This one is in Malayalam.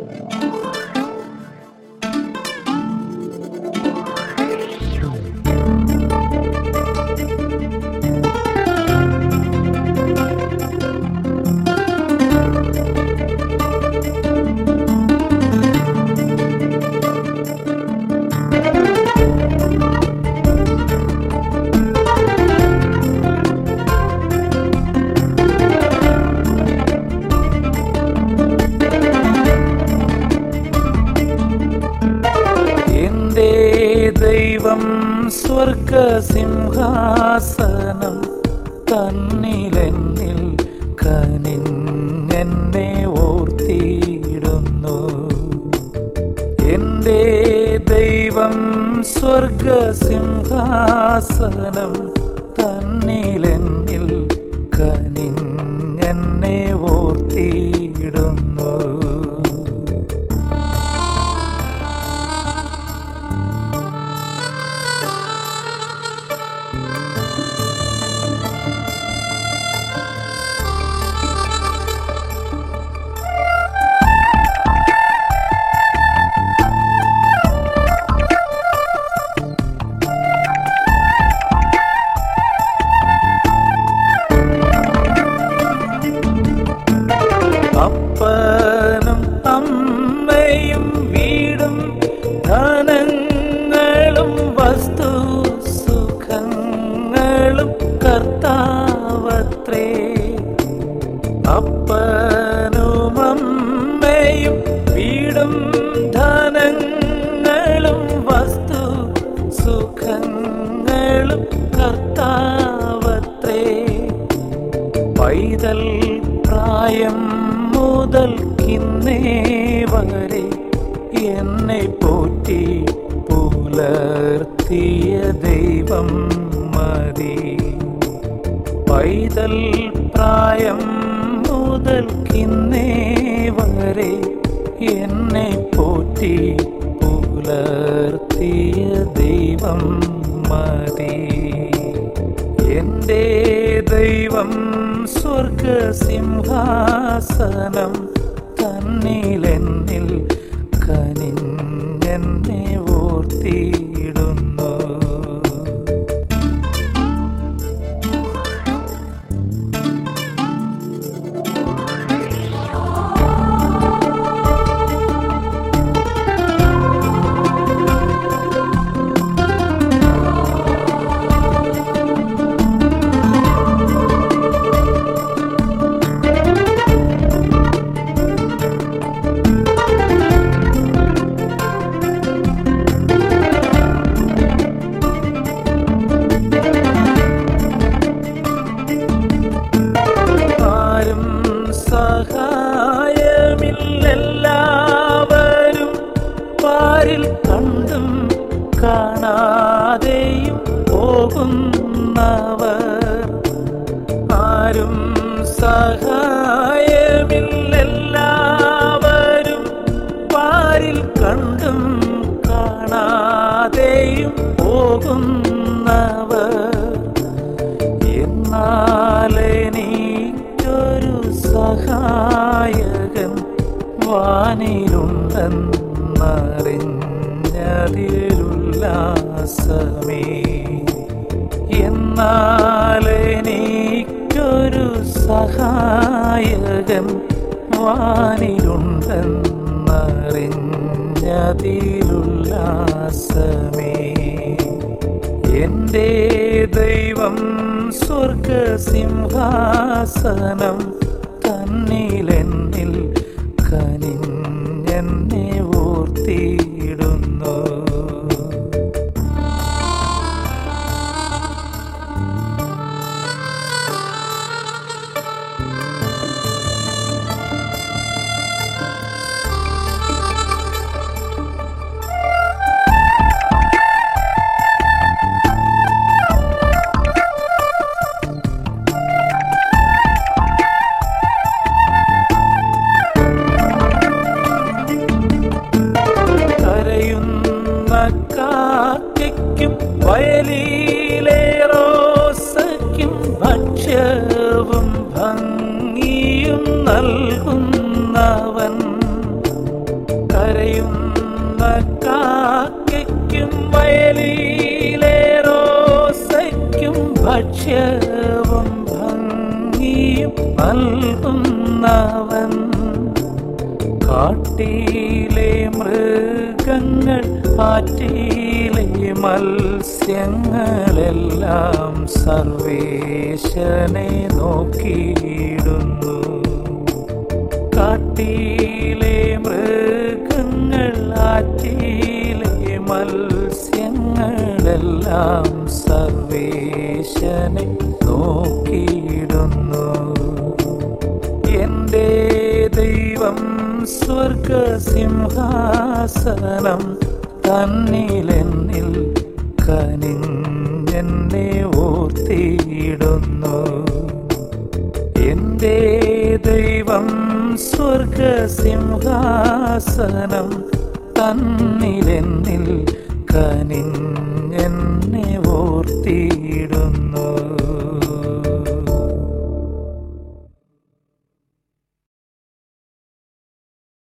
എന്റെ ദൈവം സ്വർഗസിംഹാസനം തന്നിലെന്നിൽ കനിഞ്ഞെന്നെ ഓർത്തിയിടുന്നു എന്റെ ദൈവം സ്വർഗസിംഹാസനം തന്നിലെന്നിൽ കനിഞ്ഞെന്നെ ഓർത്തിയിടുന്നു അപ്പനും അമ്മയും വീടും ധനങ്ങളും വസ്തു സുഖങ്ങളും കർത്താവത്രേ അപ്പനും അമ്മയും വീടും ധനങ്ങളും വസ്തു സുഖങ്ങളും കർത്താവത്രേ പൈതൽ പ്രായം മുതൽ കിന്നേ വരെ എന്നെ പോറ്റി പുലർത്തിയ ദൈവം മതി പൈതൽ പ്രായം മുതൽ കിന്നേ വരെ എന്നെ പോറ്റി പുലർത്തിയ ദൈവം മതി എന്റെ ദൈവം സ്വർഗസിംഹാസനം തന്നിലെന്നിൽ കനിഞ്ഞെന്നെ ഓർത്തിയിടുന്നു ആരും സഹായമില്ലെല്ലാവരും പാരിൽ കണ്ടും കാണാതെയും പോകുന്നവർ ആരും സഹായമില്ലെല്ലാവരും പാരിൽ കണ്ടും കാണാതെയും പോകുന്നവർ എന്നാലെനിക്കൊരു സഹായകൻ വാനിലുണ്ടെന്നറിഞ്ഞതിലുല്ലാസമേ എന്നാലെനിക്കൊരു സഹായകൻ വാനിലുണ്ടെന്നറിഞ്ഞതിലുല്ലാസമേ എന്റെ ദൈവം സ്വർഗസിംഹാസനം തന്നിലെന്നിൽ കനിഞ്ഞെന്നെ ഓർത്തിയിടുന്നു നൽകുന്നവൻ കാട്ടിയിലെ മൃഗങ്ങൾ ആറ്റിയിലെ മത്സ്യങ്ങളെല്ലാം സർവേശനെ നോക്കിയിടുന്നു കാട്ടിയിലെ മൃഗങ്ങൾ ആറ്റിയിലെ മത്സ്യങ്ങളെല്ലാം സർവേശനെ നോക്കിയിടുന്നു എന്റെ ദൈവം സ്വർഗസിംഹാസനം തന്നിലെന്നിൽ കനിഞ്ഞെന്നെ ഓർത്തിയിടുന്നു എന്റെ ദൈവം സ്വർഗസിംഹാസനം തന്നിലെന്നിൽ കനിഞ്ഞെന്നെ ഓർത്തിയിടുന്നു